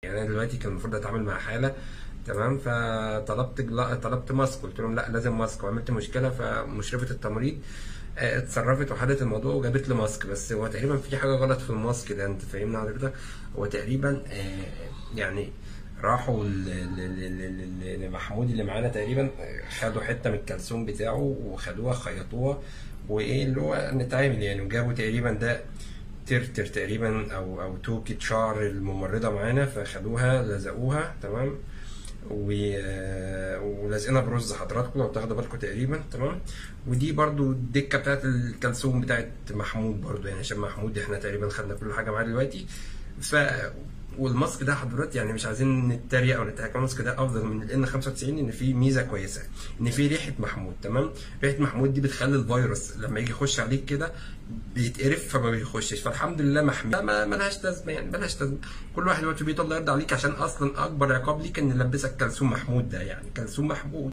يعني انا دلوقتي كان المفروض اتعامل مع حاله تمام فطلبت لا طلبت ماسك قلت لهم لا لازم ماسك وعملت مشكله فمشرفه التمريض آه، اتصرفت وحلت الموضوع وجابت لي ماسك بس هو تقريبا في حاجه غلط في الماسك ده انت فاهمني حضرتك هو تقريبا آه، يعني راحوا ل- ل- ل- ل- لمحمود اللي معانا تقريبا آه، خدوا حته من الكلسون بتاعه وخدوها خيطوها وايه اللي هو نتعامل يعني وجابوا تقريبا ده ترتر تقريبا او او توكة شعر الممرضه معانا فخدوها لزقوها تمام و... آه، ولازقينها برز حضراتكم لو تاخدوا بالكم تقريبا تمام ودي برضو الدكه بتاعت الكلسوم بتاعت محمود برضو يعني عشان محمود احنا تقريبا خدنا كل حاجه معاه دلوقتي ف والماسك ده حضرتك يعني مش عايزين نتريق او نضحك الماسك ده افضل من الان 95 ان فيه ميزه كويسه ان فيه ريحه محمود تمام ريحه محمود دي بتخلي الفيروس لما يجي يخش عليك كده بيتقرف فما بيخشش فالحمد لله محمي ما ملهاش لازمه يعني ملهاش لازمه كل واحد دلوقتي بيطلع يرضى عليك عشان اصلا اكبر عقاب ليك ان يلبسك كلثوم محمود ده يعني كلثوم محمود